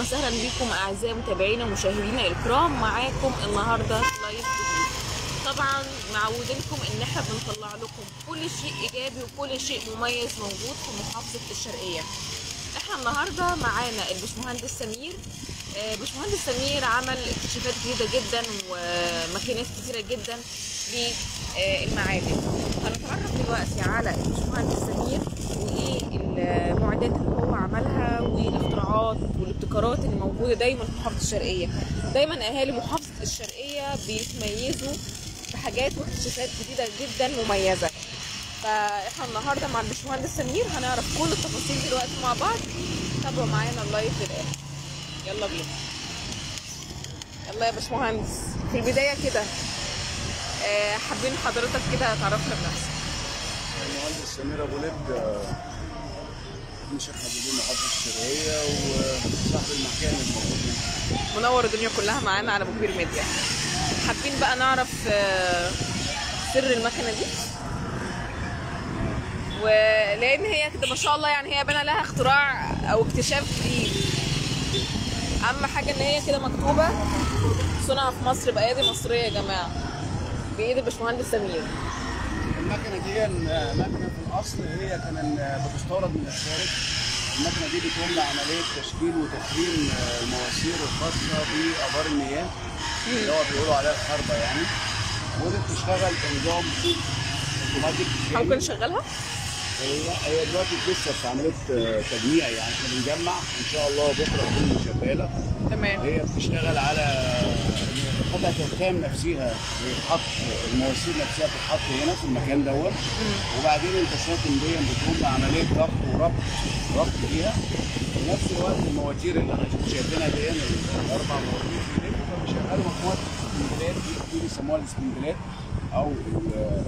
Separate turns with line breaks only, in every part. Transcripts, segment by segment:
وسهلا بكم اعزائي متابعينا ومشاهدينا الكرام معاكم النهارده لايف جديد طبعا معودينكم ان احنا بنطلع لكم كل شيء ايجابي وكل شيء مميز موجود في محافظه الشرقيه احنا النهارده معانا الباشمهندس سمير آه، باشمهندس سمير عمل اكتشافات جديده جدا وماكينات كتيره جدا للمعادن هنتعرف دلوقتي على الباشمهندس سمير وايه المعدات اللي هو عملها والاختراعات والابتكارات اللي موجوده دايما في محافظه الشرقيه دايما اهالي محافظه الشرقيه بيتميزوا بحاجات واكتشافات جديده جدا مميزه فاحنا النهارده مع الباشمهندس سمير هنعرف كل التفاصيل دلوقتي مع بعض تابعوا معانا اللايف للاخر يلا بينا يلا يا باشمهندس في البدايه كده آه، حابين حضرتك كده تعرفنا بنفسك
المهندس سمير ابو لب آه، مشرف حدودين محافظه الشرقيه وصاحب المكان الموجود هنا.
منور الدنيا كلها معانا على بكبير ميديا حابين بقى نعرف آه، سر المكنه دي ولان هي كده ما شاء الله يعني هي بنى لها اختراع او اكتشاف جديد اهم حاجه ان هي كده مكتوبه صنع في مصر بايادي مصريه يا جماعه بايد الباشمهندس سمير
المكنه دي آه، مكنه في الاصل هي كان آه، بتستورد من الخارج المكنه دي بتقوم بعمليه تشكيل وتكريم آه، المواسير الخاصه بابار المياه اللي هو بيقولوا عليها الخربه يعني ودي بتشتغل بنظام اوتوماتيك
ممكن نشغلها
هي هي دلوقتي لسه في عمليه آه، تجميع يعني احنا بنجمع ان شاء الله بكره تكون شغاله
تمام
هي بتشتغل على قطعة الخام نفسها بيتحط المواسير نفسها بتتحط هنا في المكان دوت وبعدين البساتم دي بتقوم بعملية ضغط وربط ربط فيها في نفس الوقت المواتير اللي احنا شايفينها دي الأربع مواتير دي بيشغلوا مجموعة السبندلات دي دي بيسموها السبندلات أو ال-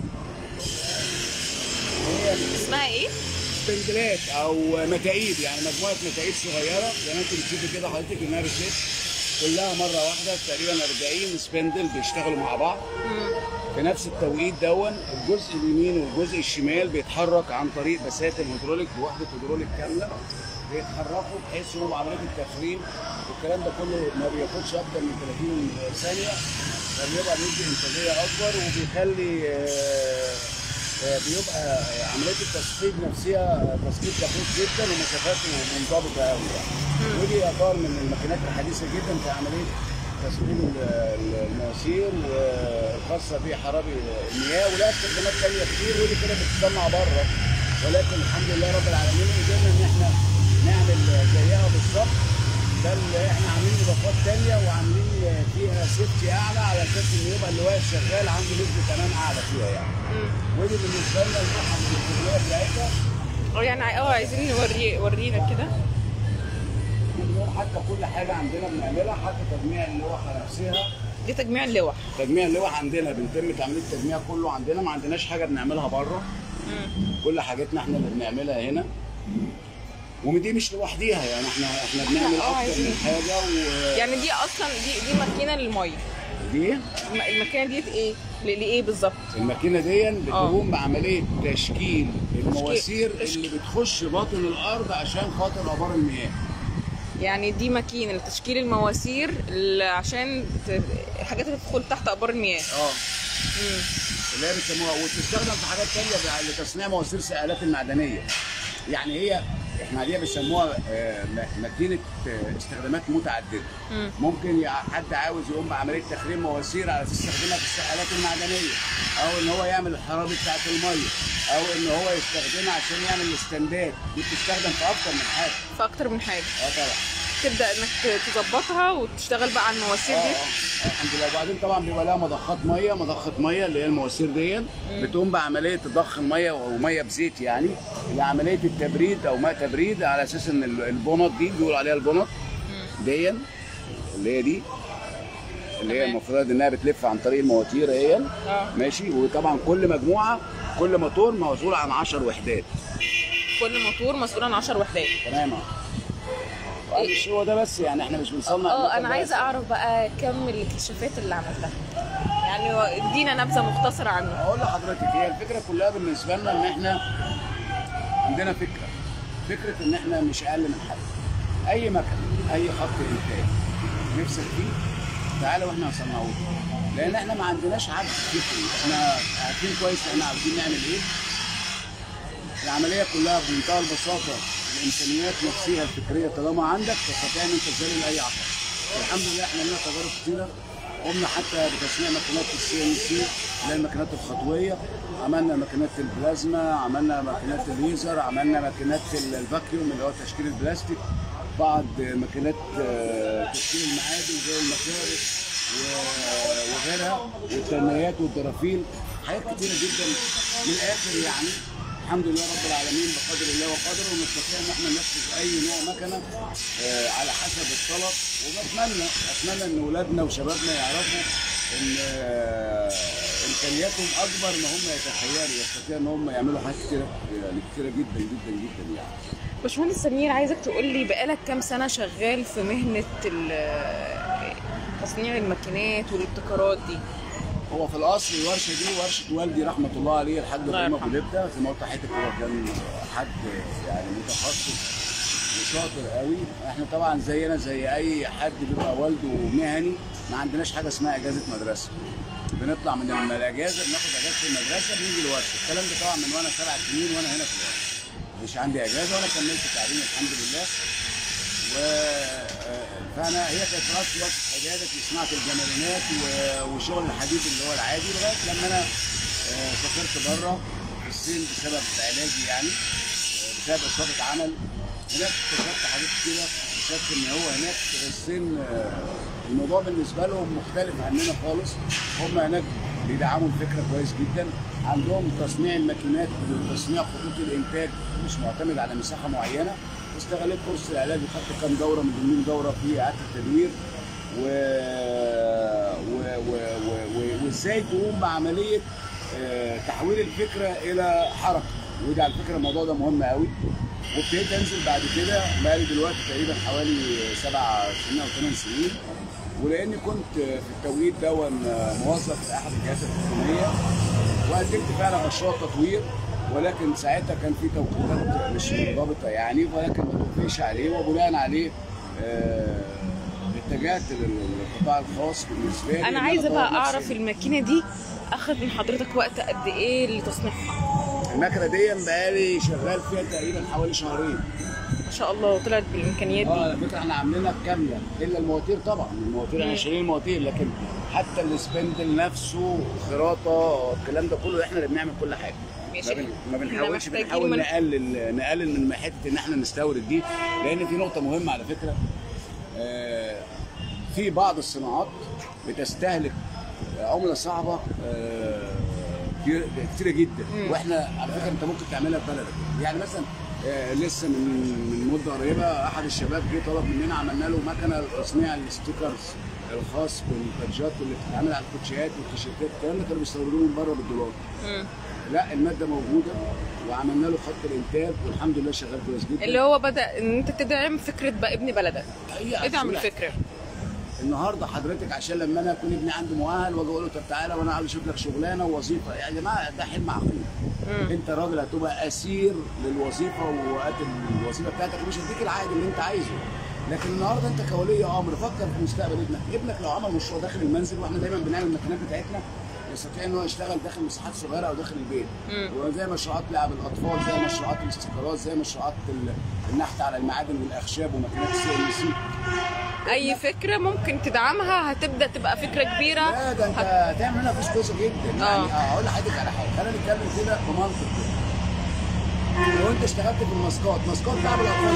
هي
اسمها ايه
سبندلات او مكاييب يعني مجموعه مكاييب صغيره زي ما انت بتشوفي كده حضرتك انها بتلف كلها مره واحده تقريبا 40 سبندل بيشتغلوا مع بعض في نفس التوقيت دون الجزء اليمين والجزء الشمال بيتحرك عن طريق بساتم هيدروليك بوحده هيدروليك كامله بيتحركوا بحيث انهم عمليه التفريم والكلام ده كله ما بياخدش اكتر من 30 ثانيه فبيبقى بيدي انتاجيه اكبر وبيخلي آه، آه، بيبقى عمليه التصفيق نفسها تصفيق دقيق جدا ومسافاته منضبطه قوي يعني ودي اثار من الماكينات الحديثه جدا في عمليه تصفيق ال- ال- المواسير والخاصه بحرابي المياه ولها استخدامات ثانيه كتير ودي كده بتتصنع بره ولكن الحمد لله رب العالمين قدرنا ان احنا نعمل زيها بالظبط بل احنا عاملين اضافات ثانيه وعاملين فيها سيفتي اعلى على اساس ان يبقى اللي واقف شغال عنده نسبه امان اعلى فيها يعني ودي بالنسبه لنا المرحله الالكترونيه بتاعتها
اه يعني اه عايزين نوري ورينا كده
بنقول حتى كل حاجه عندنا بنعملها حتى تجميع اللوحه نفسها
دي تجميع اللوح
تجميع اللوح عندنا بنتم عمليه التجميع كله عندنا ما عندناش حاجه بنعملها بره كل حاجاتنا احنا اللي بنعملها هنا ودي مش لوحديها يعني احنا احنا بنعمل
اه،
اكتر
عايزين.
من حاجه
يعني دي اصلا دي دي ماكينه للميه
ودي
الم- الماكينه ديت ايه ل- لايه بالظبط
الماكينه دي بتقوم بعمليه تشكيل المواسير
تشكيل.
اللي بتخش باطن الارض عشان خاطر ابار المياه
يعني دي ماكينه لتشكيل المواسير ل- عشان ت- حاجات اللي تدخل تحت ابار المياه
اه اللي هي بيسموها وبتستخدم في حاجات تانية بع- لتصنيع مواسير السائلات المعدنيه يعني هي احنا عليها بيسموها آه، م- ماكينه آه، استخدامات متعدده ممكن يع- حد عاوز يقوم بعمليه تخريم مواسير على اساس يستخدمها في السائلات المعدنيه او ان هو يعمل الحرابي بتاعت الميه او ان هو يستخدمها عشان يعمل الاستندات دي بتستخدم في اكتر من حاجه
في اكتر من حاجه
اه طبعا
تبدا انك ت- تظبطها وتشتغل بقى على المواسير
اه
دي
اه الحمد لله وبعدين طبعا بيبقى لها مضخات ميه مضخه ميه اللي هي المواسير دي بتقوم بعمليه ضخ الميه او ميه بزيت يعني لعمليه التبريد او ماء تبريد على اساس ان ال- البونط دي بيقول عليها البونط دي اللي هي دي اللي هي
تمام.
المفروض انها بتلف عن طريق المواتير اهي
اه
ماشي وطبعا كل مجموعه كل موتور مسؤول عن 10 وحدات
كل موتور مسؤول عن 10 وحدات
تمام اه مش هو ده بس يعني احنا مش بنصنع
اه
المكن
انا
بس.
عايزه اعرف بقى كم الاكتشافات اللي عملتها يعني ادينا نبذه مختصره عنه
اقول لحضرتك هي الفكره كلها بالنسبه لنا ان احنا عندنا فكره فكره ان احنا مش اقل من حد اي مكنه اي خط انتاج نفسك فيه تعالى واحنا هنصنعه لك. لان احنا ما عندناش عجز فكري احنا عارفين كويس احنا عاوزين نعمل ايه العمليه كلها بمنتهى البساطه الامكانيات نفسها الفكريه طالما عندك تستطيع ان انت تذلل اي عقبه الحمد لله احنا لنا تجارب كتيره قمنا حتى بتصنيع ماكينات السي ان سي اللي هي الماكينات الخطويه عملنا ماكينات البلازما عملنا ماكينات الليزر عملنا ماكينات ال- الفاكيوم اللي هو تشكيل البلاستيك بعض ماكينات آه، تشكيل المعادن زي المكارس و- وغيرها والتنميات والدرافيل حاجات كتيره جدا من الاخر يعني الحمد لله رب العالمين بقدر الله وقدره ونستطيع ان احنا ننفذ اي نوع مكنه آه، على حسب الطلب وبتمنى اتمنى ان اولادنا وشبابنا يعرفوا ان آه، امكانياتهم اكبر ما هم يتخيلوا يستطيع ان هم يعملوا حاجات كتيره يعني كتيره جدا جدا جدا يعني
باشمهندس سمير عايزك تقول لي بقالك كام سنه شغال في مهنه ال- تصنيع الماكينات والابتكارات دي
هو في الاصل الورشه دي ورشه والدي رحمه الله عليه الحاج
الله
ابراهيم
يرحمه.
ابو لبده زي ما قلت لحضرتك هو كان حد يعني متخصص وشاطر قوي احنا طبعا زينا زي اي حد بيبقى والده مهني ما عندناش حاجه اسمها اجازه مدرسه بنطلع من الم- الاجازه بناخد اجازه المدرسه بنيجي الورشه الكلام ده طبعا من وانا سبع سنين وانا هنا في الورشه مش عندي اجازه وانا كملت تعليمي الحمد لله و فانا هي كانت في نفس الوقت اجازه في صناعه الجمالينات و- وشغل الحديد اللي هو العادي لغايه لما انا آه، سافرت بره في الصين بسبب علاجي يعني آه، بسبب اصابه عمل هناك اكتشفت حاجات كتيره اكتشفت ان هو هناك في الصين آه، الموضوع بالنسبه لهم مختلف عننا خالص هم هناك بيدعموا الفكره كويس جدا عندهم تصنيع الماكينات وتصنيع خطوط الانتاج مش معتمد على مساحه معينه استغلت فرصه العلاج وخدت كام دوره من ضمن دوره في اعاده التدوير و... و... و... و... و... وازاي تقوم بعمليه آه، تحويل الفكره الى حركه ودي على فكره الموضوع ده مهم قوي وابتديت انزل بعد كده بقالي دلوقتي تقريبا حوالي سبع سنين او ثمان سنين ولاني كنت في التوقيت دون موظف في احد الجهات الحكوميه وقدمت فعلا مشروع تطوير ولكن ساعتها كان في توقيتات مش منضبطه يعني ولكن ما توفيش عليه وبناء عليه آه، اتجهت للقطاع الخاص بالنسبه لي إن
انا عايزه
أطور
بقى
نفسي.
اعرف الماكينه دي اخذ من حضرتك وقت قد ايه لتصنيعها
المكنه دي بقالي شغال فيها تقريبا حوالي شهرين
ما شاء الله وطلعت بالامكانيات
اه
دي
على فكره احنا عاملينها كامله الا المواتير طبعا المواتير احنا شايلين المواتير لكن حتى السبندل نفسه خراطه الكلام ده كله احنا اللي بنعمل كل حاجه
ماشي.
ما, بن... ما
إحنا
بنحاولش
محتاجين
بنحاول
من-
نقلل نقلل من حته ان احنا نستورد دي لان في نقطه مهمه على فكره آه في بعض الصناعات بتستهلك عمله صعبه آه كتير- كتيره جدا واحنا على فكره انت ممكن تعملها في بلدك يعني مثلا آه لسه من من مده قريبه احد الشباب جه طلب مننا عملنا له مكنه لتصنيع الستيكرز الخاص بالبادجات واللي بتتعمل على الكوتشيات والتيشيرتات الكلام ده كانوا بيستوردوه من بره بالدولار
مم.
لا الماده موجوده وعملنا له خط الانتاج والحمد لله شغال كويس جدا
اللي هو بدا ان انت تدعم فكره بقى ابن بلدك
هي
ادعم
عكس-
الفكره
النهارده حضرتك عشان لما انا اكون ابني عنده مؤهل واجي اقول له طب تعالى وانا عاوز اشوف لك شغلانه ووظيفه يا جماعه ده حلم عقيم انت راجل هتبقى اسير للوظيفه ووقت الوظيفه بتاعتك مش هديك العائد اللي انت عايزه لكن النهارده انت كولي امر فكر في مستقبل ابنك ابنك لو عمل مشروع داخل المنزل واحنا دايما بنعمل المكانات بتاعتنا يستطيع ان هو يشتغل داخل مساحات صغيره او داخل البيت وزي مشروعات لعب الاطفال زي مشروعات الاستيكرات زي مشروعات ال- النحت على المعادن والاخشاب وماكينات السي ان سي
اي فكره ممكن تدعمها هتبدا تبقى فكره كبيره
لا ده انت
هت...
هتعمل منها فلوس كويسه جدا
آه.
يعني هقول لحضرتك على حاجه خلينا نتكلم كده بمنطق كده لو انت اشتغلت في الماسكات ماسكات لعب الاطفال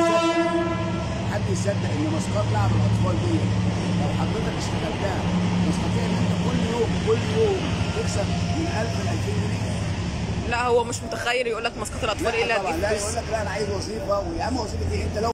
حد يصدق حد يصدق ان ماسكات لعب الاطفال دي لو حضرتك اشتغلتها تستطيع ان انت كل يوم كل يوم تكسب من 1000 ل 2000 جنيه
لا هو مش متخيل يقول لك مسقط الاطفال ايه اللي
طبعا لا
هتجيب
يقول
فلوس
لك لا انا عايز وظيفه ويا عم وظيفه ايه انت لو